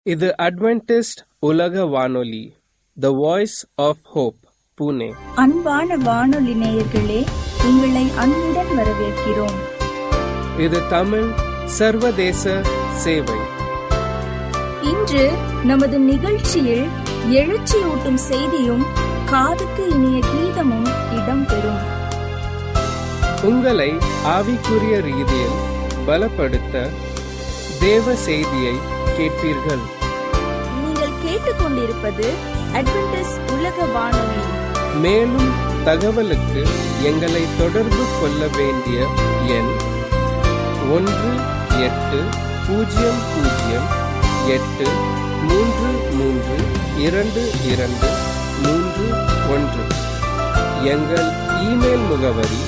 இது அட்வென்டிஸ்ட் உலக வானொலி the voice of hope Pune அன்பான வானொலி நேயர்களே உங்களை அன்புடன் வரவேற்கிறோம் இது தமிழ் சர்வதேச சேவை இன்று நமது நிகழ்ச்சியில் எழுச்சியூட்டும் செய்தியும் காதுக்கு இனிய கீதமும் இடம்பெறும் உங்களை ஆவிக்குரிய ரீதியில் பலப்படுத்த தேவ செய்தியை கேட்பீர்கள் நீங்கள் கேட்டுக்கொண்டிருப்பது அட்வென்டிஸ் உலக வானொலி மேலும் தகவலுக்கு எங்களை தொடர்பு கொள்ள வேண்டிய எண் ஒன்று எட்டு பூஜ்ஜியம் பூஜ்ஜியம் எட்டு மூன்று மூன்று இரண்டு இரண்டு மூன்று ஒன்று எங்கள் இமெயில் முகவரி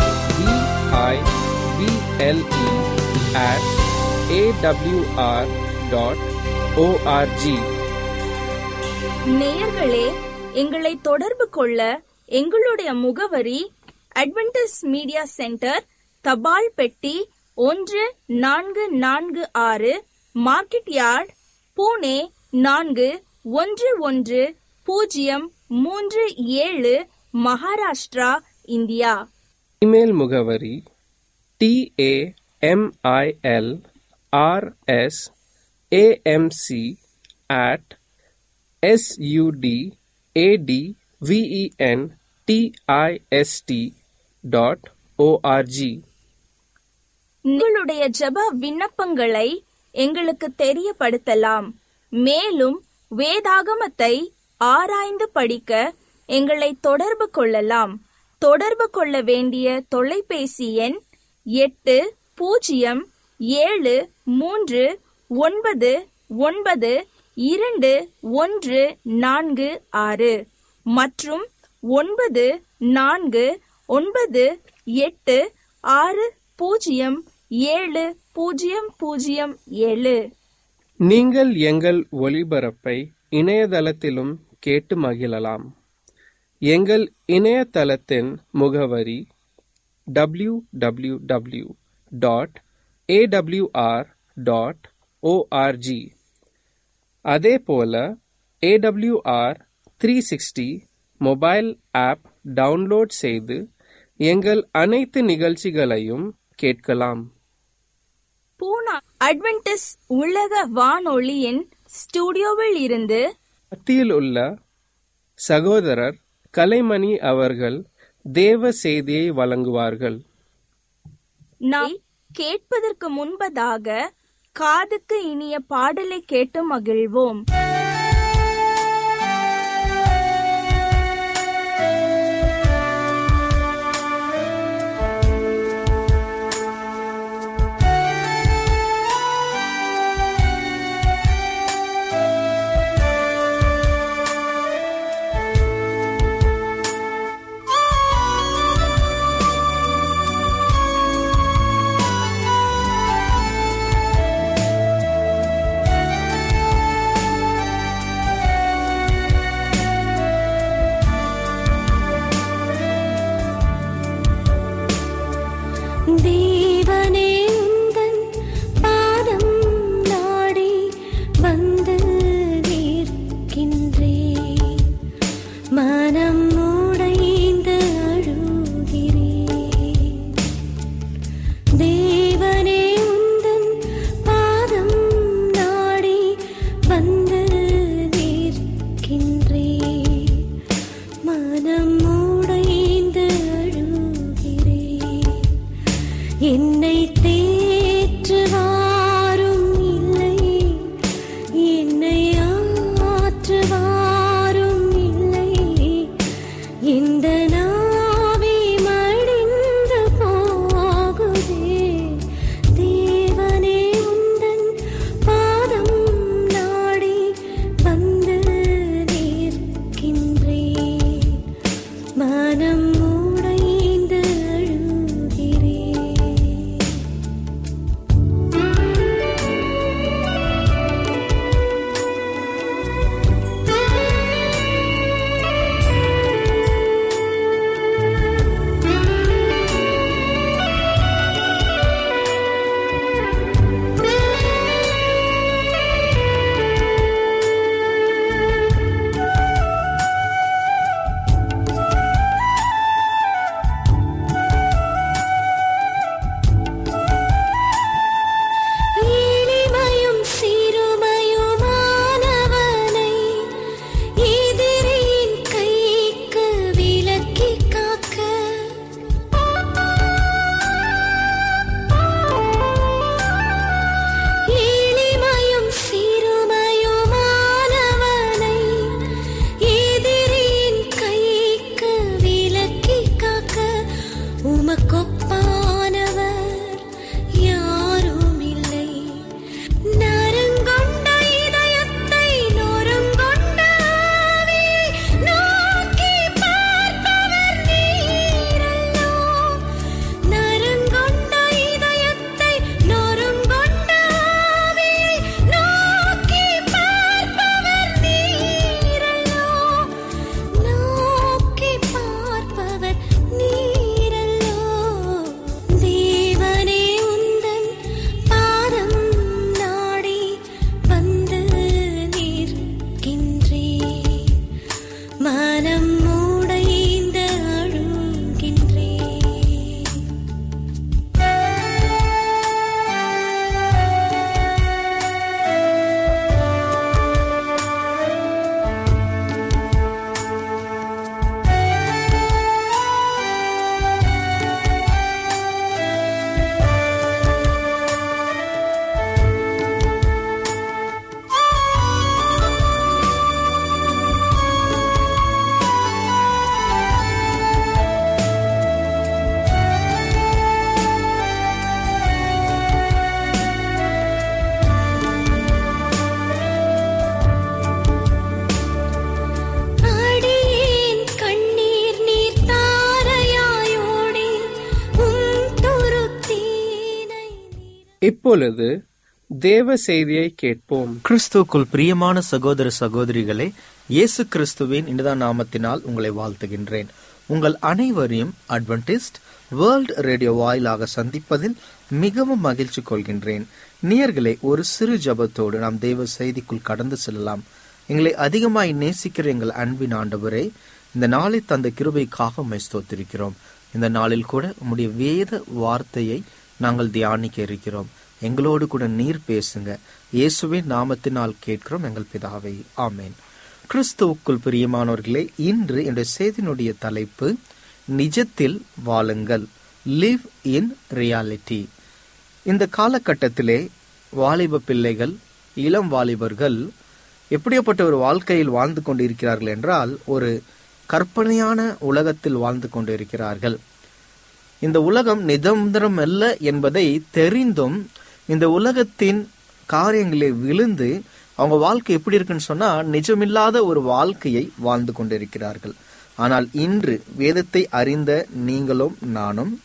BIBLE at AWR dot ORG நேயர்களே எங்களை தொடர்பு கொள்ள எங்களுடைய முகவரி அட்வென்டிஸ் மீடியா சென்டர் தபால் பெட்டி ஒன்று நான்கு நான்கு ஆறு மார்க்கெட் யார்ட் பூனே நான்கு ஒன்று ஒன்று பூஜ்ஜியம் மூன்று ஏழு மகாராஷ்டிரா இந்தியா இமெயில் முகவரி TAMIL RS AMC at SUD AT VEN TIST dot ORG உங்களுடைய ஜெப விண்ணப்பங்களை எங்களுக்கு தெரியப்படுத்தலாம் மேலும் வேதாகமத்தை ஆராய்ந்து படிக்க எங்களை தொடர்பு கொள்ளலாம் தொடர்பு கொள்ள வேண்டிய தொலைபேசி எண் எட்டு பூஜ்ஜியம் ஏழு மூன்று ஒன்பது ஒன்பது இரண்டு ஒன்று நான்கு ஆறு மற்றும் ஒன்பது நான்கு ஒன்பது எட்டு ஆறு பூஜ்ஜியம் ஏழு பூஜ்ஜியம் பூஜ்ஜியம் ஏழு நீங்கள் எங்கள் ஒளிபரப்பை இணையதளத்திலும் கேட்டு மகிழலாம் எங்கள் இணையதளத்தின் முகவரி W W W dot AWR dot ORG அதே போல AWR three sixty mobile app download செய்து எங்கள் அனைத்து நிகழ்ச்சிகளையும் கேட்கலாம் பூனா அட்வென்டிஸ் உலக வானொலியின் ஸ்டுடியோவில் இருந்து மத்தியில் உள்ள சகோதரர் கலைமணி அவர்கள் தேவ செய்தியை வழங்குவார்கள் நாம் கேட்பதற்கு முன்பதாக காதுக்கு இனிய பாடலை கேட்டு மகிழ்வோம் ஆ இப்பொழுது தேவ செய்தியை கேட்போம் கிறிஸ்துவுக்குள் பிரியமான சகோதர சகோதரிகளே இயேசு கிறிஸ்துவின் இனிதா நாமத்தினால் உங்களை வாழ்த்துகின்றேன் உங்கள் அனைவரையும் அட்வென்டிஸ்ட் வேர்ல்ட் ரேடியோ வாயிலாக சந்திப்பதில் மிகவும் மகிழ்ச்சி கொள்கின்றேன் நேயர்களே ஒரு சிறு ஜபத்தோடு நாம் தேவ செய்திக்குள் கடந்து செல்லலாம் எங்களை அதிகமாய் நேசிக்கிற எங்கள் அன்பின் ஆண்டவரே இந்த நாளை தந்த கிருபைக்காக உம்மை ஸ்தோத்திருக்கிறோம் இந்த நாளில் கூட உம்முடைய வேத வார்த்தையை நாங்கள் தியானிக்க இருக்கிறோம் எங்களோடு கூட நீர் பேசுங்க இயேசுவின் நாமத்தினால் கேட்கிறோம் எங்கள் பிதாவை ஆமேன் கிறிஸ்துவுக்குள் பிரியமானவர்களே இன்று என்னுடைய செய்தியினுடைய தலைப்பு நிஜத்தில் வாழுங்கள் லிவ் இன் ரியாலிட்டி இந்த காலகட்டத்திலே வாலிப பிள்ளைகள் இளம் வாலிபர்கள் எப்படியாப்பட்ட ஒரு வாழ்க்கையில் வாழ்ந்து கொண்டிருக்கிறார்கள் என்றால் ஒரு கற்பனையான உலகத்தில் வாழ்ந்து கொண்டிருக்கிறார்கள் இந்த உலகம் நிதந்திரம் அல்ல என்பதை தெரிந்தும் இந்த உலகத்தின் காரியங்களை விழுந்து அவங்க வாழ்க்கை எப்படி இருக்குன்னு சொன்னா நிஜமில்லாத ஒரு வாழ்க்கையை வாழ்ந்து கொண்டிருக்கிறார்கள் ஆனால் இன்று வேதத்தை அறிந்த நீங்களும் நானும்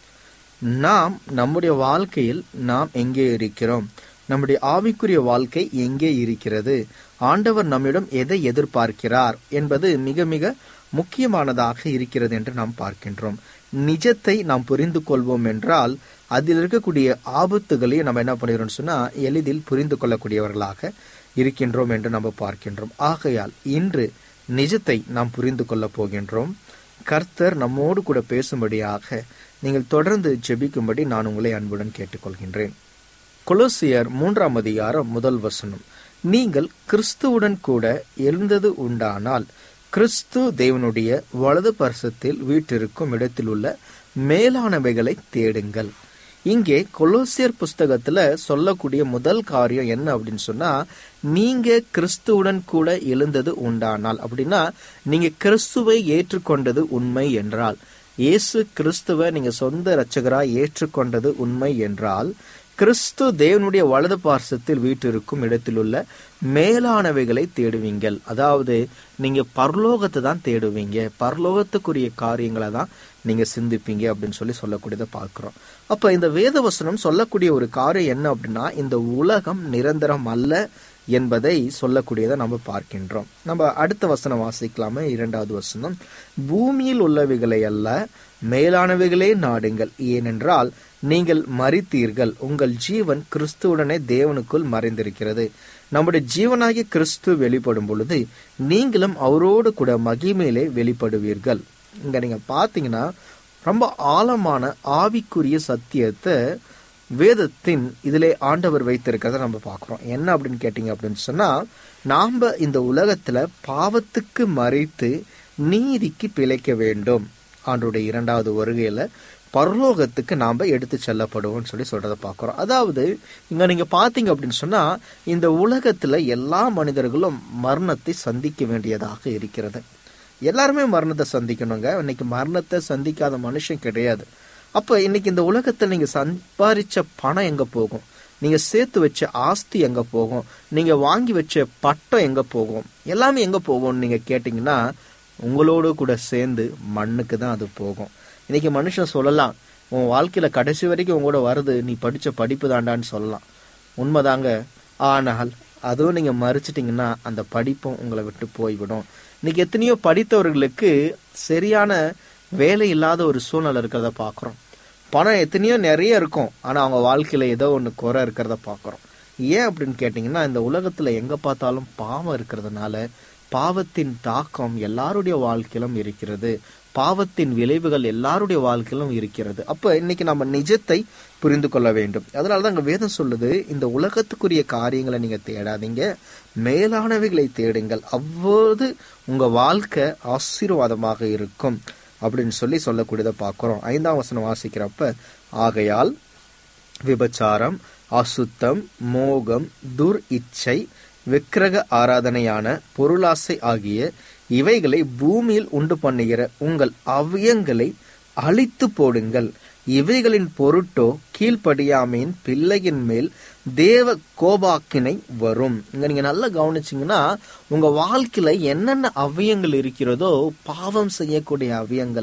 நாம் நம்முடைய வாழ்க்கையில் நாம் எங்கே இருக்கிறோம் நம்முடைய ஆவிக்குரிய வாழ்க்கை எங்கே இருக்கிறது ஆண்டவர் நம்மிடம் எதை எதிர்பார்க்கிறார் என்பது மிக மிக முக்கியமானதாக இருக்கிறது என்று நாம் பார்க்கின்றோம் நிஜத்தை நாம் புரிந்து கொள்வோம் என்றால் அதில் இருக்கக்கூடிய ஆபத்துகளையும் நம்ம என்ன பண்ணுகிறோம் சொன்னா எளிதில் புரிந்து கொள்ளக்கூடியவர்களாக இருக்கின்றோம் என்று நம்ம பார்க்கின்றோம் ஆகையால் இன்று நிஜத்தை நாம் புரிந்து கொள்ளப் போகின்றோம் கர்த்தர் நம்மோடு கூட பேசும்படியாக நீங்கள் தொடர்ந்து ஜெபிக்கும்படி நான் உங்களை அன்புடன் கேட்டுக்கொள்கின்றேன் கொலோசியர் மூன்றாம் அதிகாரம் முதல் வசனம் நீங்கள் கிறிஸ்துவுடன் கூட எழுந்தது உண்டானால் கிறிஸ்து தேவனுடைய வலது பரிசத்தில் வீட்டிற்கும் இடத்தில் உள்ள மேலானவைகளை தேடுங்கள் இங்கே கொலோசியர் புஸ்தகத்துல சொல்லக்கூடிய முதல் காரியம் என்ன அப்படின்னு சொன்னா நீங்க கிறிஸ்துவுடன் கூட எழுந்தது உண்டானால் அப்படின்னா நீங்க கிறிஸ்துவை ஏற்றுக்கொண்டது உண்மை என்றால் இயேசு கிறிஸ்துவை நீங்க சொந்த இரட்சகரா ஏற்றுக்கொண்டது உண்மை என்றால் கிறிஸ்து தேவனுடைய வலது பார்சத்தில் வீட்டிற்கும் இடத்தில் உள்ள மேலானவைகளை தேடுவீங்கள் அதாவது நீங்க பரலோகத்தை தான் தேடுவீங்க பரலோகத்துக்குரிய காரியங்களை தான் நீங்க சிந்திப்பீங்க அப்படின்னு சொல்லி சொல்லக்கூடியதை பார்க்கிறோம் அப்ப இந்த வேதவசனம் சொல்லக்கூடிய ஒரு காரியம் என்ன அப்படின்னா இந்த உலகம் நிரந்தரம் அல்ல என்பதை சொல்லக்கூடியதை நம்ம பார்க்கின்றோம் நம்ம அடுத்த வசனம் வாசிக்கலாமே இரண்டாவது வசனம் பூமியில் உள்ளவைகளை அல்ல மேலானவைகளே நாடுங்கள் ஏனென்றால் நீங்கள் மறித்தீர்கள் உங்கள் ஜீவன் கிறிஸ்துவுடனே தேவனுக்குள் மறைந்திருக்கிறது நம்முடைய ஜீவனாகிய கிறிஸ்து வெளிப்படும் பொழுது நீங்களும் அவரோடு கூட மகிமையிலே வெளிப்படுவீர்கள் இங்க நீங்க பாத்தீங்கன்னா ரொம்ப ஆழமான ஆவிக்குரிய சத்தியத்தை வேதத்தின் இதிலே ஆண்டவர் வைத்திருக்கிறத நம்ம பார்க்குறோம் என்ன அப்படின்னு கேட்டீங்க அப்படின்னு சொன்னா நாம இந்த உலகத்துல பாவத்துக்கு மறைத்து நீதிக்கு பிழைக்க வேண்டும் ஆண்டுடைய இரண்டாவது வருகையில பரலோகத்துக்கு நாம எடுத்து செல்லப்படுவோம்னு சொல்லி சொல்றத பார்க்குறோம் அதாவது இங்க நீங்க பாத்தீங்க அப்படின்னு சொன்னா இந்த உலகத்துல எல்லா மனிதர்களும் மரணத்தை சந்திக்க வேண்டியதாக இருக்கிறது எல்லாருமே மரணத்தை சந்திக்கணுங்க இன்னைக்கு மரணத்தை சந்திக்காத மனுஷன் கிடையாது அப்ப இன்னைக்கு இந்த உலகத்துல நீங்க சம்பாரிச்ச பணம் எங்க போகும் நீங்க சேர்த்து வச்ச ஆஸ்தி எங்க போகும் நீங்க வாங்கி வச்ச பட்டம் எங்க போகும் எல்லாமே எங்க போகும்னு நீங்க கேட்டீங்கன்னா உங்களோடு கூட சேர்ந்து மண்ணுக்கு தான் அது போகும் இன்னைக்கு மனுஷன் சொல்லலாம் உன் வாழ்க்கையில கடைசி வரைக்கும் உங்களோட வருது நீ படிச்ச படிப்பு தாண்டான்னு சொல்லலாம் உண்மைதாங்க ஆனால் அதுவும் நீங்க மறிச்சிட்டீங்கன்னா அந்த படிப்பும் உங்களை விட்டு போய்விடும் இன்னைக்கு எத்தனையோ படித்தவர்களுக்கு சரியான வேலை இல்லாத ஒரு சூழ்நிலை இருக்கிறத பார்க்குறோம் பணம் எத்தனையோ நிறைய இருக்கும் ஆனால் அவங்க வாழ்க்கையில் ஏதோ ஒன்று குறை இருக்கிறத பார்க்குறோம் ஏன் அப்படின்னு கேட்டிங்கன்னா இந்த உலகத்தில் எங்கே பார்த்தாலும் பாவம் இருக்கிறதுனால பாவத்தின் தாக்கம் எல்லாருடைய வாழ்க்கையிலும் இருக்கிறது பாவத்தின் விளைவுகள் எல்லாருடைய வாழ்க்கையிலும் இருக்கிறது அப்ப இன்னைக்கு நம்ம நிஜத்தை புரிந்து கொள்ள வேண்டும் அதனாலதான் அங்க வேதம் சொல்லுது இந்த உலகத்துக்குரிய காரியங்களை நீங்க தேடாதீங்க மேலானவைகளை தேடுங்கள் அவ்வோது உங்க வாழ்க்கை ஆசீர்வாதமாக இருக்கும் அப்படின்னு சொல்லி சொல்லக்கூடியதை பார்க்கிறோம் ஐந்தாம் வசனம் வாசிக்கிறப்ப ஆகையால் விபச்சாரம் அசுத்தம் மோகம் துர் இச்சை விக்கிரக ஆராதனையான பொருளாசை ஆகிய இவைகளை பூமியில் உண்டு பண்ணுகிற உங்கள் அவயங்களை அழித்து போடுங்கள் இவைகளின் பொருட்டோ கீழ்ப்படியாமையின் பிள்ளையின் மேல் தேவ கோபாக்கினை வரும் இங்க நீங்க நல்லா கவனிச்சீங்கன்னா உங்க வாழ்க்கையில என்னென்ன அவயங்கள் இருக்கிறதோ பாவம் செய்யக்கூடிய அவயங்கள்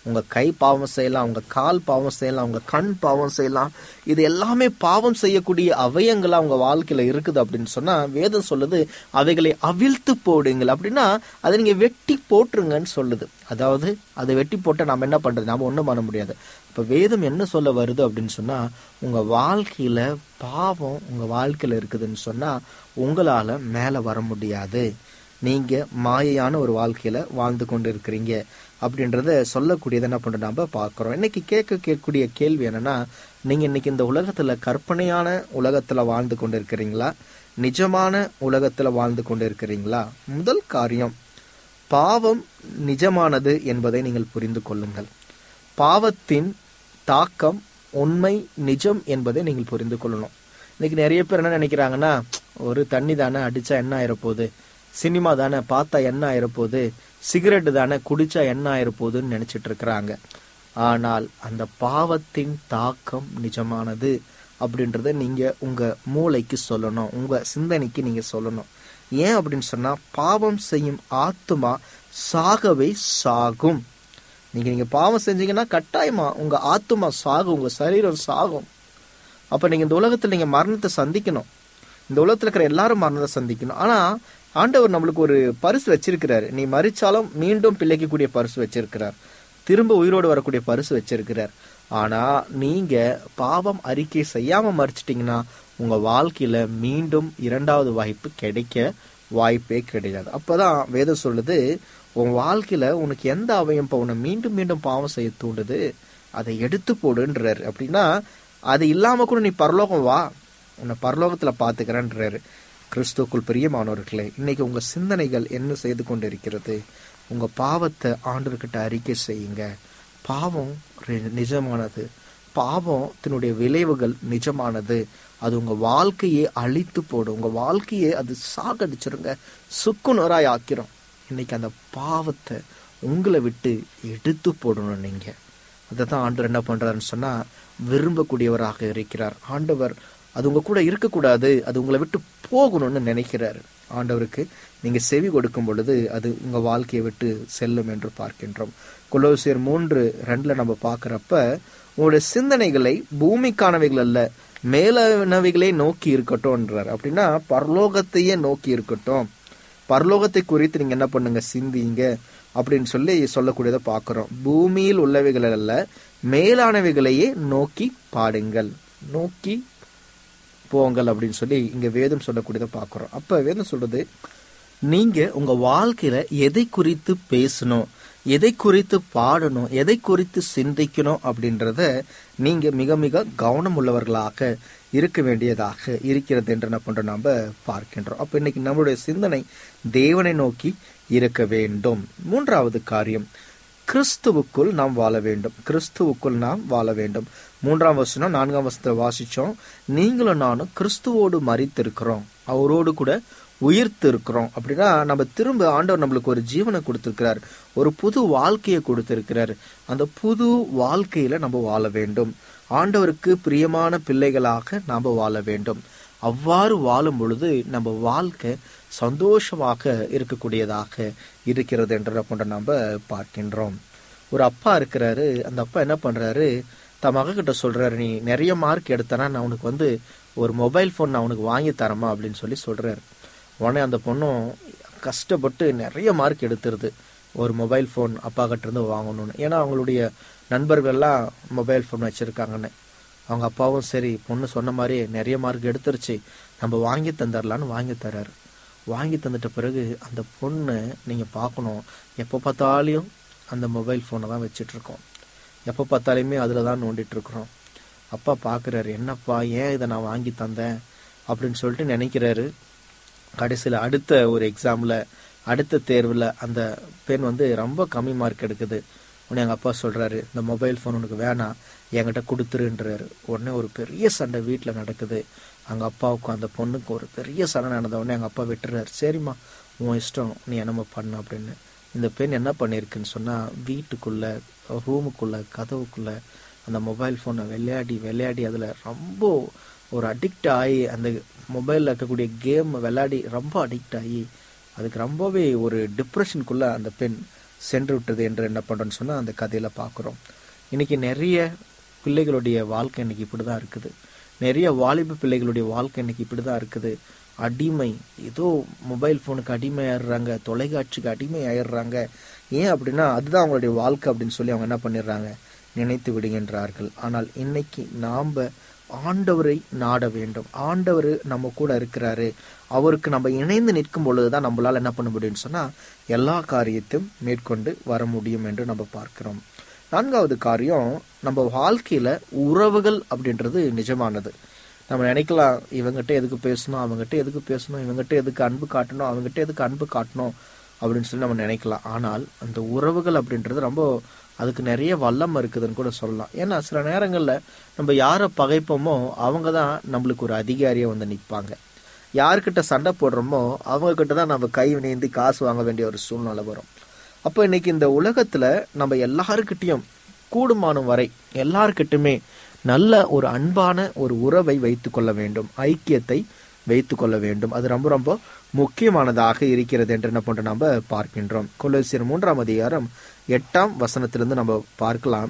உங்க கை பாவம் செய்யலாம் உங்க கால் பாவம் செய்யலாம் உங்க கண் பாவம் செய்யலாம் இது எல்லாமே பாவம் செய்யக்கூடிய அவயங்களா உங்க வாழ்க்கையில இருக்குது அப்படின்னு சொன்னா வேதம் சொல்லுது அவைகளை அவிழ்த்து போடுங்கள் அப்படின்னா அதை நீங்க வெட்டி போட்டுருங்கன்னு சொல்லுது அதாவது அதை வெட்டி போட்ட நாம என்ன பண்றது நாம ஒண்ணும் பண்ண முடியாது இப்ப வேதம் என்ன சொல்ல வருது அப்படின்னு சொன்னா உங்க வாழ்க்கையில பாவம் உங்க வாழ்க்கையில இருக்குதுன்னு சொன்னா உங்களால மேல வர முடியாது நீங்க மாயையான ஒரு வாழ்க்கையில வாழ்ந்து கொண்டு இருக்கிறீங்க அப்படின்றத சொல்லக்கூடியதை என்ன பண்றோம் நாம பார்க்கிறோம் இன்னைக்கு கேட்க கேட்கக்கூடிய கேள்வி என்னன்னா நீங்க இன்னைக்கு இந்த உலகத்துல கற்பனையான உலகத்துல வாழ்ந்து கொண்டு இருக்கிறீங்களா நிஜமான உலகத்துல வாழ்ந்து கொண்டு இருக்கிறீங்களா முதல் காரியம் பாவம் நிஜமானது என்பதை நீங்கள் புரிந்து கொள்ளுங்கள் பாவத்தின் தாக்கம் உண்மை நிஜம் என்பதை நீங்கள் புரிந்து கொள்ளணும் இன்னைக்கு நிறைய பேர் என்ன நினைக்கிறாங்கன்னா ஒரு தண்ணி தானே அடிச்சா என்ன ஆயிரப்போகுது சினிமா தானே பார்த்தா என்ன ஆயிரப்போகுது சிகரெட் தானே குடிச்சா என்ன ஆயிரப்போகுதுன்னு நினைச்சிட்டு இருக்கிறாங்க ஆனால் அந்த பாவத்தின் தாக்கம் நிஜமானது அப்படின்றத நீங்க உங்க மூளைக்கு சொல்லணும் உங்க சிந்தனைக்கு நீங்க சொல்லணும் ஏன் அப்படின்னு சொன்னா பாவம் செய்யும் ஆத்துமா சாகவே சாகும் நீங்க நீங்க பாவம் செஞ்சீங்கன்னா கட்டாயமா உங்க ஆத்துமா சாகும் உங்க சரீரம் சாகும் அப்ப நீங்க இந்த உலகத்துல நீங்க மரணத்தை சந்திக்கணும் இந்த உலகத்துல இருக்கிற எல்லாரும் மரணத்தை சந்திக்கணும் ஆனா ஆண்டவர் நம்மளுக்கு ஒரு பரிசு வச்சிருக்கிறாரு நீ மறிச்சாலும் மீண்டும் பிழைக்கக்கூடிய பரிசு வச்சிருக்கிறார் திரும்ப உயிரோடு வரக்கூடிய பரிசு வச்சிருக்கிறார் ஆனா நீங்க பாவம் அறிக்கை செய்யாம மறிச்சிட்டீங்கன்னா உங்க வாழ்க்கையில மீண்டும் இரண்டாவது வாய்ப்பு கிடைக்க வாய்ப்பே கிடையாது அப்பதான் வேதம் சொல்லுது உன் வாழ்க்கையில உனக்கு எந்த அவயம் இப்ப உன்னை மீண்டும் மீண்டும் பாவம் செய்ய தூண்டுது அதை எடுத்து போடுன்றாரு அப்படின்னா அது இல்லாம கூட நீ பரலோகம் வா உன்னை பரலோகத்துல பாத்துக்கிறேன்றாரு கிறிஸ்துக்குள் பிரியமானவர்களே இன்னைக்கு உங்க சிந்தனைகள் என்ன செய்து கொண்டு இருக்கிறது உங்க பாவத்தை ஆண்டவர்கிட்ட அறிக்கை செய்யுங்க பாவம் ரி- நிஜமானது பாவத்தினுடைய விளைவுகள் நிஜமானது அது உங்க வாழ்க்கையை அழித்து போடும் உங்க வாழ்க்கையை அது சாகடிச்சிருங்க சுக்குநூறாய் ஆக்கிரும் இன்னைக்கு அந்த பாவத்தை உங்களை விட்டு எடுத்து போடணும் நீங்க அதை தான் ஆண்டவர் என்ன பண்றாருன்னு சொன்னா விரும்பக்கூடியவராக இருக்கிறார் ஆண்டவர் அது உங்க கூட இருக்கக்கூடாது அது உங்களை விட்டு போகணும்னு நினைக்கிறாரு ஆண்டவருக்கு நீங்க செவி கொடுக்கும் பொழுது அது உங்க வாழ்க்கையை விட்டு செல்லும் என்று பார்க்கின்றோம் கொலோசியர் மூன்று ரெண்டுல நம்ம பார்க்கறப்ப உங்களுடைய சிந்தனைகளை பூமிக்கானவைகள் அல்ல மேலானவைகளே நோக்கி இருக்கட்டும்ன்றார் அப்படின்னா பரலோகத்தையே நோக்கி இருக்கட்டும் பரலோகத்தை குறித்து நீங்க என்ன பண்ணுங்க சிந்திங்க அப்படின்னு சொல்லி சொல்லக்கூடியதை பார்க்கிறோம் பூமியில் உள்ளவைகள் அல்ல மேலானவைகளையே நோக்கி பாடுங்கள் நோக்கி போங்கள் அப்படின்னு சொல்லி இங்க வேதம் சொல்லக்கூடியதை பார்க்கிறோம் அப்ப வேதம் சொல்றது நீங்க உங்க வாழ்க்கையில எதை குறித்து பேசணும் எதை குறித்து பாடணும் எதை குறித்து சிந்திக்கணும் அப்படின்றத நீங்க மிக மிக கவனம் உள்ளவர்களாக இருக்க வேண்டியதாக இருக்கிறது என்று என்ன பண்றோம் நாம பார்க்கின்றோம் அப்ப இன்னைக்கு நம்மளுடைய சிந்தனை தேவனை நோக்கி இருக்க வேண்டும் மூன்றாவது காரியம் கிறிஸ்துவுக்குள் நாம் வாழ வேண்டும் கிறிஸ்துவுக்குள் நாம் வாழ வேண்டும் மூன்றாம் வசனம் நான்காம் வசனத்தை வாசிச்சோம் நீங்களும் நானும் கிறிஸ்துவோடு மறித்திருக்கிறோம் அவரோடு கூட உயிர்த்து இருக்கிறோம் அப்படின்னா நம்ம திரும்ப ஆண்டவர் நம்மளுக்கு ஒரு ஜீவனை கொடுத்திருக்கிறார் ஒரு புது வாழ்க்கையை கொடுத்திருக்கிறார் அந்த புது வாழ்க்கையில நம்ம வாழ வேண்டும் ஆண்டவருக்கு பிரியமான பிள்ளைகளாக நாம் வாழ வேண்டும் அவ்வாறு வாழும் பொழுது நம்ம வாழ்க்கை சந்தோஷமாக இருக்கக்கூடியதாக இருக்கிறது என்ற போன்ற நம்ம பார்க்கின்றோம் ஒரு அப்பா இருக்கிறாரு அந்த அப்பா என்ன பண்றாரு தன் மக கிட்ட சொல்றாரு நீ நிறைய மார்க் எடுத்தனா நான் உனக்கு வந்து ஒரு மொபைல் ஃபோன் நான் உனக்கு வாங்கி தரமா அப்படின்னு சொல்லி சொல்றாரு உடனே அந்த பொண்ணும் கஷ்டப்பட்டு நிறைய மார்க் எடுத்துருது ஒரு மொபைல் ஃபோன் அப்பா கிட்ட இருந்து வாங்கணும்னு ஏன்னா அவங்களுடைய நண்பர்கள்லாம் மொபைல் ஃபோன் வச்சிருக்காங்கன்னு அவங்க அப்பாவும் சரி பொண்ணு சொன்ன மாதிரி நிறைய மார்க் எடுத்துருச்சு நம்ம வாங்கி தந்துடலான்னு வாங்கி தர்றாரு வாங்கி தந்துட்ட பிறகு அந்த பொண்ணு நீங்க பார்க்கணும் எப்போ பார்த்தாலையும் அந்த மொபைல் ஃபோனை தான் வச்சுட்டு இருக்கோம் எப்போ பார்த்தாலுமே அதில் தான் நோண்டிட்டு இருக்கிறோம் அப்பா பார்க்குறாரு என்னப்பா ஏன் இதை நான் வாங்கி தந்தேன் அப்படின்னு சொல்லிட்டு நினைக்கிறாரு கடைசியில் அடுத்த ஒரு எக்ஸாமில் அடுத்த தேர்வில் அந்த பெண் வந்து ரொம்ப கம்மி மார்க் எடுக்குது உடனே எங்கள் அப்பா சொல்கிறாரு இந்த மொபைல் ஃபோன் உனக்கு வேணாம் என்கிட்ட கொடுத்துருன்றாரு உடனே ஒரு பெரிய சண்டை வீட்டில் நடக்குது அங்கே அப்பாவுக்கும் அந்த பொண்ணுக்கும் ஒரு பெரிய சண்டை நடந்த உடனே எங்கள் அப்பா விட்டுறாரு சரிம்மா உன் இஷ்டம் நீ என்னமோ பண்ணு அப்படின்னு இந்த பெண் என்ன பண்ணியிருக்குன்னு சொன்னால் வீட்டுக்குள்ளே ரூமுக்குள்ளே கதவுக்குள்ளே அந்த மொபைல் ஃபோனை விளையாடி விளையாடி அதில் ரொம்ப ஒரு அடிக்ட் ஆகி அந்த மொபைலில் இருக்கக்கூடிய கேம் விளையாடி ரொம்ப அடிக்ட் ஆகி அதுக்கு ரொம்பவே ஒரு டிப்ரெஷனுக்குள்ளே அந்த பெண் சென்று விட்டது என்று என்ன பண்றோம்னு சொன்னா அந்த கதையில பார்க்குறோம் இன்னைக்கு நிறைய பிள்ளைகளுடைய வாழ்க்கை இன்னைக்கு இப்படிதான் இருக்குது நிறைய வாலிப பிள்ளைகளுடைய வாழ்க்கை இன்னைக்கு இப்படிதான் இருக்குது அடிமை ஏதோ மொபைல் ஃபோனுக்கு அடிமை ஆயிடுறாங்க தொலைக்காட்சிக்கு அடிமை ஆயிடுறாங்க ஏன் அப்படின்னா அதுதான் அவங்களுடைய வாழ்க்கை அப்படின்னு சொல்லி அவங்க என்ன பண்ணிடுறாங்க நினைத்து விடுகின்றார்கள் ஆனால் இன்னைக்கு நாம ஆண்டவரை நாட வேண்டும் ஆண்டவர் நம்ம கூட இருக்கிறாரு அவருக்கு நம்ம இணைந்து நிற்கும் பொழுதுதான் நம்மளால என்ன பண்ண முடியும்னு சொன்னா எல்லா காரியத்தையும் மேற்கொண்டு வர முடியும் என்று நம்ம பார்க்கிறோம் நான்காவது காரியம் நம்ம வாழ்க்கையில உறவுகள் அப்படின்றது நிஜமானது நம்ம நினைக்கலாம் இவங்ககிட்ட எதுக்கு பேசணும் அவங்ககிட்ட எதுக்கு பேசணும் இவங்ககிட்ட எதுக்கு அன்பு காட்டணும் அவங்ககிட்ட எதுக்கு அன்பு காட்டணும் அப்படின்னு சொல்லி நம்ம நினைக்கலாம் ஆனால் அந்த உறவுகள் அப்படின்றது ரொம்ப அதுக்கு நிறைய வல்லம் இருக்குதுன்னு கூட சொல்லலாம் ஏன்னா சில நேரங்களில் நம்ம யாரை பகைப்போமோ அவங்க தான் நம்மளுக்கு ஒரு அதிகாரியாக வந்து நிற்பாங்க யார்கிட்ட சண்டை போடுறோமோ அவங்க கிட்ட தான் நம்ம கை நீந்தி காசு வாங்க வேண்டிய ஒரு சூழ்நிலை வரும் அப்போ இன்னைக்கு இந்த உலகத்துல நம்ம எல்லாருக்கிட்டையும் கூடுமானம் வரை எல்லார்கிட்டயுமே நல்ல ஒரு அன்பான ஒரு உறவை வைத்துக் கொள்ள வேண்டும் ஐக்கியத்தை வைத்துக் கொள்ள வேண்டும் அது ரொம்ப ரொம்ப முக்கியமானதாக இருக்கிறது என்று என்ன பண்றோம் நம்ம பார்க்கின்றோம் கொலோசியர் மூன்றாம் அதிகாரம் எட்டாம் வசனத்திலிருந்து நம்ம பார்க்கலாம்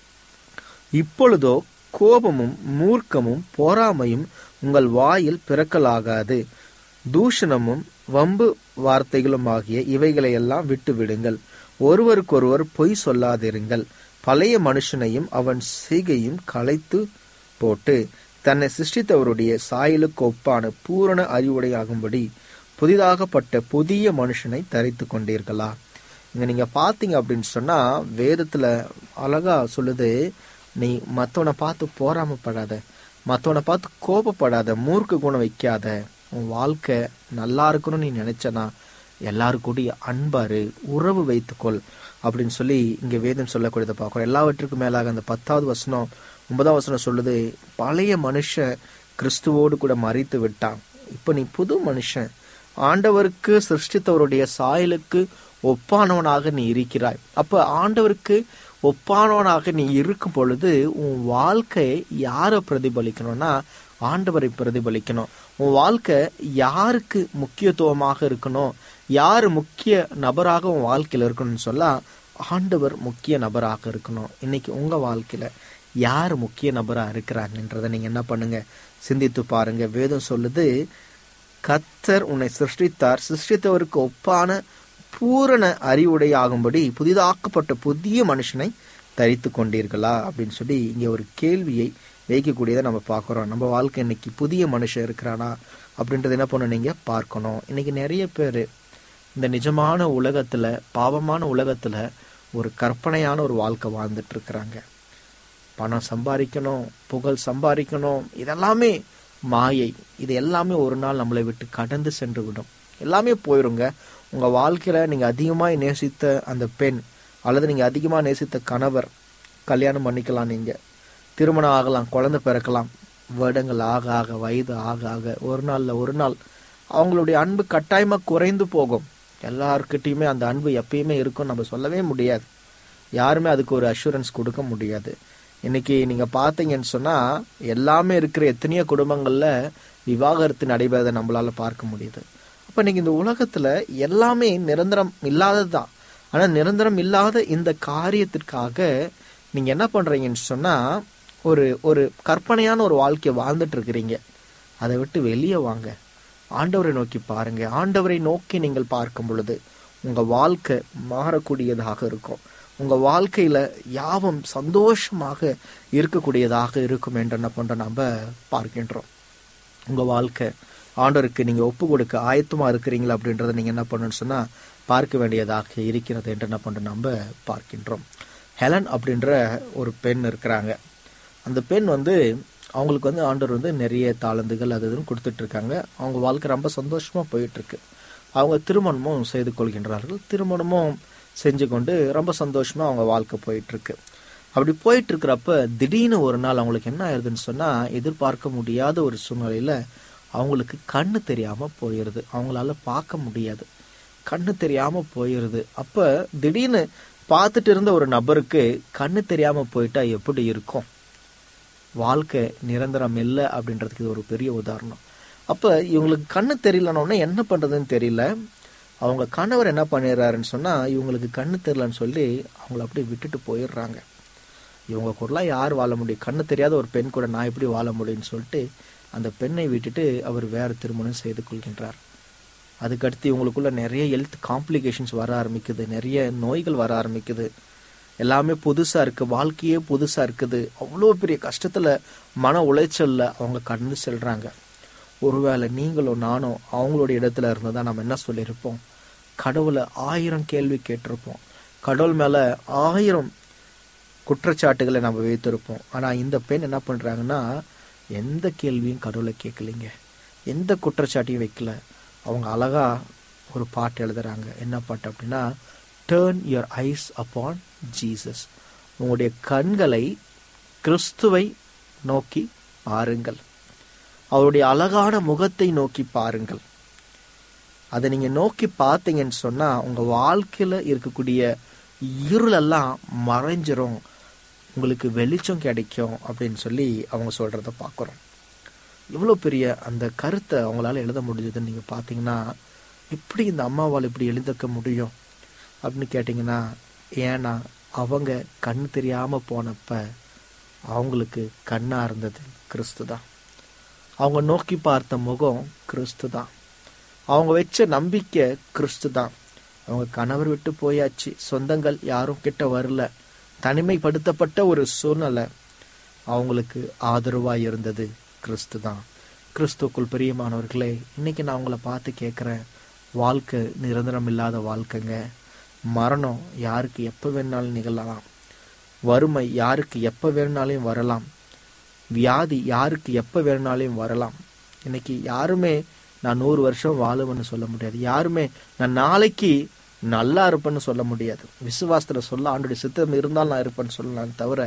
இப்பொழுதோ கோபமும் மூர்க்கமும் பொறாமையும் உங்கள் வாயில் பிறக்கலாகாது தூஷணமும் வம்பு வார்த்தைகளும் ஆகிய இவைகளை எல்லாம் விட்டு விடுங்கள் ஒருவருக்கொருவர் பொய் சொல்லாதிருங்கள் பழைய மனுஷனையும் அவன் செய்கையும் களைத்து போட்டு தன்னை சிருஷ்டித்தவருடைய சாயலுக்கு ஒப்பான பூரண அறிவுடையாகும்படி புதிதாகப்பட்ட புதிய மனுஷனை தரித்து கொண்டீர்களா இங்க நீங்க பாத்தீங்க அப்படின்னு சொன்னா வேதத்துல அழகா சொல்லுது நீ மத்தவனை பார்த்து போராமப்படாத மத்தவனை பார்த்து கோபப்படாத மூர்க்க குணம் வைக்காத உன் வாழ்க்கை நல்லா இருக்கணும்னு நீ நினைச்சனா எல்லாருக்கூடிய அன்பாரு உறவு வைத்துக்கொள் அப்படின்னு சொல்லி இங்க வேதம் சொல்லக்கூடியதை பார்க்கிறோம் எல்லாவற்றுக்கும் மேலாக அந்த பத்தாவது வசனம் ஒன்பதாம் வசனம் சொல்லுது பழைய மனுஷன் கிறிஸ்துவோடு கூட மறித்து விட்டான் இப்ப நீ புது மனுஷன் ஆண்டவருக்கு சிருஷ்டித்தவருடைய சாயலுக்கு ஒப்பானவனாக நீ இருக்கிறாய் அப்ப ஆண்டவருக்கு ஒப்பானவனாக நீ இருக்கும் பொழுது உன் வாழ்க்கையை யாரை பிரதிபலிக்கணும்னா ஆண்டவரை பிரதிபலிக்கணும் உன் வாழ்க்கை யாருக்கு முக்கியத்துவமாக இருக்கணும் யார் முக்கிய நபராக உன் வாழ்க்கையில இருக்கணும்னு சொல்ல ஆண்டவர் முக்கிய நபராக இருக்கணும் இன்னைக்கு உங்க வாழ்க்கையில யார் முக்கிய நபரா இருக்கிறாங்கன்றதை நீங்க என்ன பண்ணுங்க சிந்தித்து பாருங்க வேதம் சொல்லுது கத்தர் உன்னை சிருஷ்டித்தார் சிருஷ்டித்தவருக்கு ஒப்பான பூரண அறிவுடையாகும்படி புதிதாக்கப்பட்ட புதிய மனுஷனை தரித்து கொண்டீர்களா அப்படின்னு சொல்லி இங்க ஒரு கேள்வியை வைக்கக்கூடியதை நம்ம பார்க்குறோம் நம்ம வாழ்க்கை இன்னைக்கு புதிய மனுஷன் இருக்கிறானா அப்படின்றது என்ன பண்ணணும் நீங்க பார்க்கணும் இன்னைக்கு நிறைய பேர் இந்த நிஜமான உலகத்துல பாவமான உலகத்துல ஒரு கற்பனையான ஒரு வாழ்க்கை வாழ்ந்துட்டு இருக்கிறாங்க பணம் சம்பாதிக்கணும் புகழ் சம்பாதிக்கணும் இதெல்லாமே மாயை இது எல்லாமே ஒரு நாள் நம்மளை விட்டு கடந்து சென்று விடும் எல்லாமே போயிருங்க உங்க வாழ்க்கையில நீங்க அதிகமாக நேசித்த அந்த பெண் அல்லது நீங்க அதிகமாக நேசித்த கணவர் கல்யாணம் பண்ணிக்கலாம் நீங்க திருமணம் ஆகலாம் குழந்தை பிறக்கலாம் வருடங்கள் ஆக ஆக வயது ஆக ஆக ஒரு நாள்ல ஒரு நாள் அவங்களுடைய அன்பு கட்டாயமா குறைந்து போகும் எல்லாருக்கிட்டையுமே அந்த அன்பு எப்பயுமே இருக்கும் நம்ம சொல்லவே முடியாது யாருமே அதுக்கு ஒரு அஷூரன்ஸ் கொடுக்க முடியாது இன்னைக்கு நீங்க பாத்தீங்கன்னு சொன்னா எல்லாமே இருக்கிற எத்தனையோ குடும்பங்கள்ல விவாகரத்து நடைபெறதை நம்மளால பார்க்க முடியுது அப்ப இன்னைக்கு இந்த உலகத்துல எல்லாமே நிரந்தரம் இல்லாததுதான் ஆனா நிரந்தரம் இல்லாத இந்த காரியத்திற்காக நீங்க என்ன பண்றீங்கன்னு சொன்னா ஒரு ஒரு கற்பனையான ஒரு வாழ்க்கையை வாழ்ந்துட்டு இருக்கிறீங்க அதை விட்டு வெளியே வாங்க ஆண்டவரை நோக்கி பாருங்க ஆண்டவரை நோக்கி நீங்கள் பார்க்கும் பொழுது உங்க வாழ்க்கை மாறக்கூடியதாக இருக்கும் உங்க வாழ்க்கையில யாவும் சந்தோஷமாக இருக்கக்கூடியதாக இருக்கும் என்று என்ன பண்ற நம்ம பார்க்கின்றோம் உங்க வாழ்க்கை ஆண்டவருக்கு நீங்க ஒப்பு கொடுக்க ஆயத்தமா இருக்கிறீங்களா அப்படின்றத நீங்க என்ன பண்ணணும்னு சொன்னா பார்க்க வேண்டியதாக இருக்கிறது என்று என்ன பண்ற நம்ம பார்க்கின்றோம் ஹெலன் அப்படின்ற ஒரு பெண் இருக்கிறாங்க அந்த பெண் வந்து அவங்களுக்கு வந்து ஆண்டவர் வந்து நிறைய தாளந்துகள் அது இதுன்னு கொடுத்துட்டு இருக்காங்க அவங்க வாழ்க்கை ரொம்ப சந்தோஷமா போயிட்டு இருக்கு அவங்க திருமணமும் செய்து கொள்கின்றார்கள் திருமணமும் செஞ்சு கொண்டு ரொம்ப சந்தோஷமா அவங்க வாழ்க்கை போயிட்டு இருக்கு அப்படி போயிட்டு இருக்கிறப்ப திடீர்னு ஒரு நாள் அவங்களுக்கு என்ன ஆயிருதுன்னு சொன்னா எதிர்பார்க்க முடியாத ஒரு சூழ்நிலையில அவங்களுக்கு கண்ணு தெரியாம போயிருது அவங்களால பார்க்க முடியாது கண்ணு தெரியாம போயிருது அப்ப திடீர்னு பார்த்துட்டு இருந்த ஒரு நபருக்கு கண்ணு தெரியாம போயிட்டா எப்படி இருக்கும் வாழ்க்கை நிரந்தரம் இல்லை அப்படின்றதுக்கு இது ஒரு பெரிய உதாரணம் அப்ப இவங்களுக்கு கண்ணு தெரியலனோடனே என்ன பண்றதுன்னு தெரியல அவங்க கணவர் என்ன பண்ணிடுறாருன்னு சொன்னா இவங்களுக்கு கண்ணு தெரியலன்னு சொல்லி அவங்கள அப்படியே விட்டுட்டு போயிடுறாங்க இவங்க கூடலாம் யார் வாழ முடியும் கண்ணு தெரியாத ஒரு பெண் கூட நான் எப்படி வாழ முடியும்னு சொல்லிட்டு அந்த பெண்ணை விட்டுட்டு அவர் வேற திருமணம் செய்து கொள்கின்றார் அதுக்கடுத்து இவங்களுக்குள்ள நிறைய ஹெல்த் காம்ப்ளிகேஷன்ஸ் வர ஆரம்பிக்குது நிறைய நோய்கள் வர ஆரம்பிக்குது எல்லாமே புதுசா இருக்கு வாழ்க்கையே புதுசா இருக்குது அவ்வளோ பெரிய கஷ்டத்துல மன உளைச்சல்ல அவங்க கடந்து செல்றாங்க ஒருவேளை நீங்களும் நானும் அவங்களோட இடத்துல இருந்ததா நம்ம என்ன சொல்லியிருப்போம் கடவுளை ஆயிரம் கேள்வி கேட்டிருப்போம் கடவுள் மேல ஆயிரம் குற்றச்சாட்டுகளை நம்ம வைத்திருப்போம் ஆனா இந்த பெண் என்ன பண்றாங்கன்னா எந்த கேள்வியும் கடவுளை கேட்கலைங்க எந்த குற்றச்சாட்டையும் வைக்கல அவங்க அழகா ஒரு பாட்டு எழுதுறாங்க என்ன பாட்டு அப்படின்னா turn your eyes upon Jesus உங்களுடைய கண்களை கிறிஸ்துவை நோக்கி பாருங்கள் அவருடைய அழகான முகத்தை நோக்கி பாருங்கள் அதை நீங்க நோக்கி பார்த்தீங்கன்னு சொன்னா உங்க வாழ்க்கையில இருக்கக்கூடிய இருளெல்லாம் மறைஞ்சிரும் உங்களுக்கு வெளிச்சம் கிடைக்கும் அப்படின்னு சொல்லி அவங்க சொல்றத பார்க்குறோம் இவ்வளோ பெரிய அந்த கருத்தை அவங்களால எழுத முடிஞ்சதுன்னு நீங்கள் பார்த்தீங்கன்னா எப்படி இந்த அம்மாவால் இப்படி எழுதிக்க முடியும் அப்படின்னு கேட்டிங்கன்னா ஏன்னா அவங்க கண் தெரியாமல் போனப்ப அவங்களுக்கு கண்ணாக இருந்தது கிறிஸ்து தான் அவங்க நோக்கி பார்த்த முகம் கிறிஸ்து தான் அவங்க வச்ச நம்பிக்கை கிறிஸ்து தான் அவங்க கணவர் விட்டு போயாச்சு சொந்தங்கள் யாரும் கிட்ட வரல தனிமைப்படுத்தப்பட்ட ஒரு சூழ்நிலை அவங்களுக்கு ஆதரவா இருந்தது கிறிஸ்து தான் கிறிஸ்துக்குள் பிரியமானவர்களே இன்னைக்கு நான் உங்களை பார்த்து கேட்குறேன் வாழ்க்கை நிரந்தரம் இல்லாத வாழ்க்கைங்க மரணம் யாருக்கு எப்போ வேணாலும் நிகழலாம் வறுமை யாருக்கு எப்போ வேணுனாலும் வரலாம் வியாதி யாருக்கு எப்போ வேணுனாலும் வரலாம் இன்னைக்கு யாருமே நான் நூறு வருஷம் வாழுவேன்னு சொல்ல முடியாது யாருமே நான் நாளைக்கு நல்லா இருப்பேன்னு சொல்ல முடியாது விசுவாசத்துல சொல்ல ஆண்டுடைய சித்தம் இருந்தால் நான் இருப்பேன்னு சொல்லலாம் தவிர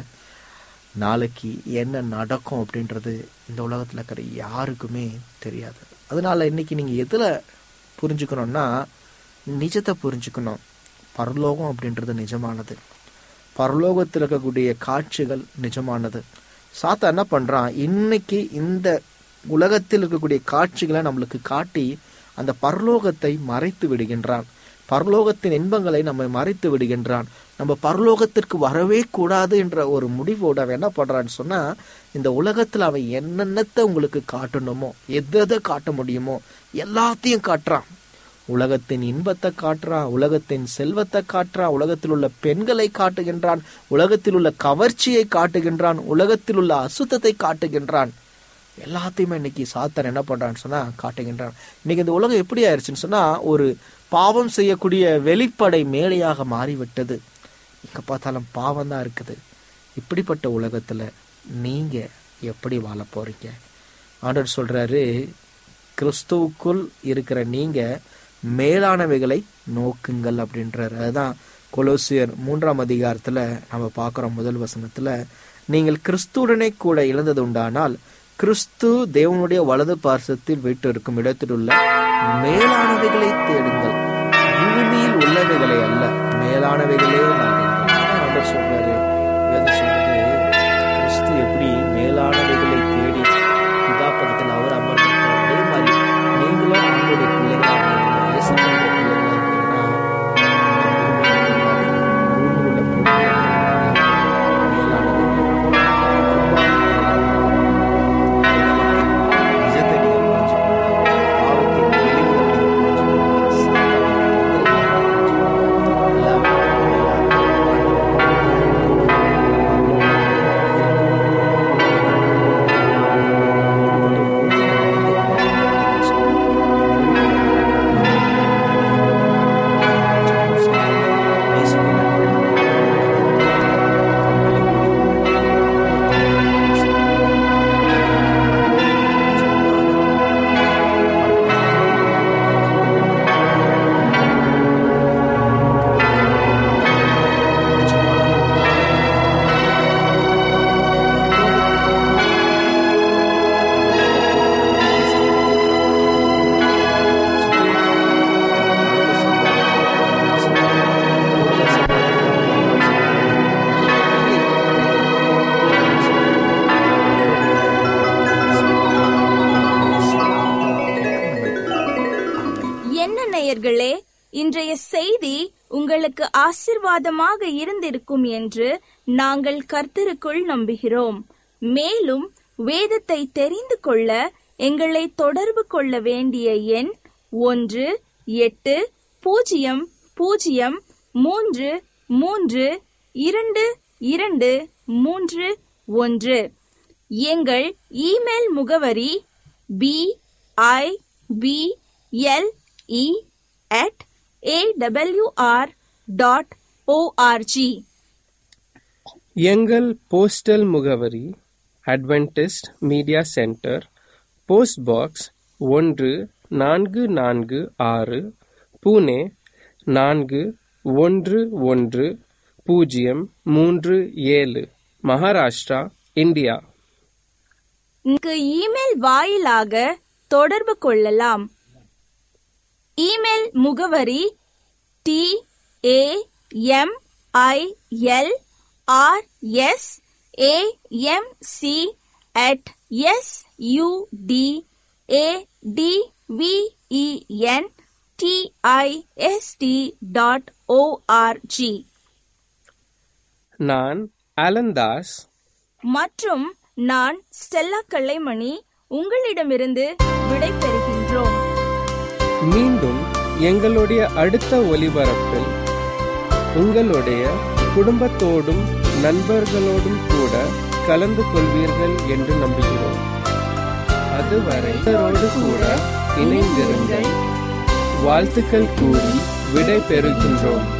நாளைக்கு என்ன நடக்கும் அப்படின்றது இந்த உலகத்துல இருக்கிற யாருக்குமே தெரியாது அதனால இன்னைக்கு நீங்க எதுல புரிஞ்சுக்கணும்னா நிஜத்தை புரிஞ்சுக்கணும் பரலோகம் அப்படின்றது நிஜமானது பரலோகத்தில் இருக்கக்கூடிய காட்சிகள் நிஜமானது சாத்தா என்ன பண்றான் இன்னைக்கு இந்த உலகத்தில் இருக்கக்கூடிய காட்சிகளை நம்மளுக்கு காட்டி அந்த பரலோகத்தை மறைத்து விடுகின்றான் பரலோகத்தின் இன்பங்களை நம்ம மறைத்து விடுகின்றான் நம்ம பரலோகத்திற்கு வரவே கூடாது என்ற ஒரு முடிவோடு அவன் என்ன பண்றான்னு சொன்னா இந்த உலகத்துல அவன் என்னென்னத்தை உங்களுக்கு காட்டணுமோ எதை எதை காட்ட முடியுமோ எல்லாத்தையும் காட்டுறான் உலகத்தின் இன்பத்தை காட்டுறான் உலகத்தின் செல்வத்தை காட்டுறான் உலகத்தில் உள்ள பெண்களை காட்டுகின்றான் உலகத்தில் உள்ள கவர்ச்சியை காட்டுகின்றான் உலகத்தில் உள்ள அசுத்தத்தை காட்டுகின்றான் எல்லாத்தையுமே இன்னைக்கு சாத்தன் என்ன பண்றான்னு சொன்னா காட்டுகின்றான் இன்னைக்கு இந்த உலகம் எப்படி ஆயிடுச்சுன்னு சொன்னா ஒரு பாவம் செய்யக்கூடிய வெளிப்படை மேலையாக மாறிவிட்டது எங்க பார்த்தாலும் பாவம் தான் இருக்குது இப்படிப்பட்ட உலகத்துல நீங்க எப்படி வாழ போறீங்க ஆண்டவர் சொல்றாரு கிறிஸ்துவுக்குள் இருக்கிற நீங்க மேலானவைகளை நோக்குங்கள் அப்படின்றாரு அதுதான் கொலோசியர் மூன்றாம் அதிகாரத்துல நம்ம பார்க்கிறோம் முதல் வசனத்துல நீங்கள் கிறிஸ்துவுடனே கூட இழந்தது உண்டானால் கிறிஸ்து தேவனுடைய வலது பார்சத்தில் வீட்டு இருக்கும் இடத்தில் உள்ள மேலானவைகளை தேடுங்கள் பூமியில் உள்ளவைகளை அல்ல மேலானவைகளே நாடுங்கள் அவர் சொல்றாரு வேதம் சொல்றது கிறிஸ்து எப்படி மேலானவைகளை தேடி பிதாப்பதத்தில் அவர் அமர்ந்திருக்கிறார் அதே மாதிரி நீங்களும் அவங்களுடைய பிள்ளைகளா இருந்தீங்கன்னா இயேசுடைய பிள்ளைகளா இருந்தீங்கன்னா பூமியில் உள்ள பொருட்களை மேலானவைகளை நிஜத்தை நீங்க புரிஞ்சுக்கணும் பாவத்தின் விளைவுகளை நீங்க புரிஞ்சுக்கணும் சாத்தானின் தொந்தரவுகளை புரிஞ்சுக்கணும் எல்லாமே இன்றைய செய்தி உங்களுக்கு ஆசிர்வாதமாக இருந்திருக்கும் என்று நாங்கள் கர்த்தருக்குள் நம்புகிறோம் மேலும் வேதத்தை தெரிந்து கொள்ள எங்களை தொடர்பு கொள்ள வேண்டிய எண் ஒன்று எட்டு பூஜ்ஜியம் பூஜ்ஜியம் மூன்று மூன்று இரண்டு இரண்டு மூன்று ஒன்று எங்கள் இமெயில் முகவரி B I B L E at AWR dot ORG எங்கள் போஸ்டல் முகவரி Adventist media centre post box ஒன்று நான்கு நான்கு ஆறு புனே நான்கு ஒன்று ஒன்று பூஜ்ஜியம் மூன்று ஏழு மகாராஷ்டிரா இந்தியா இங்கு இமெயில் வாயிலாக தொடர்பு கொள்ளலாம் இமெயில் முகவரி T A M I L R S A M C at S U D A T V E N T I S T dot ORG நான் அலந்தாஸ் மற்றும் நான் ஸ்டெல்லா கல்லைமணி உங்களிடமிருந்து விடை பெறுகின்றோம் மீண்டும் எங்களுடைய அடுத்த ஒலிபரப்பில் உங்களுடைய குடும்பத்தோடும் நண்பர்களோடும் கூட கலந்து கொள்வீர்கள் என்று நம்புகிறோம் அதுவரை இவரோடு கூட இணைந்திருங்கள் வாழ்த்துக்கள் கூறி விடை பெறுகின்றோம்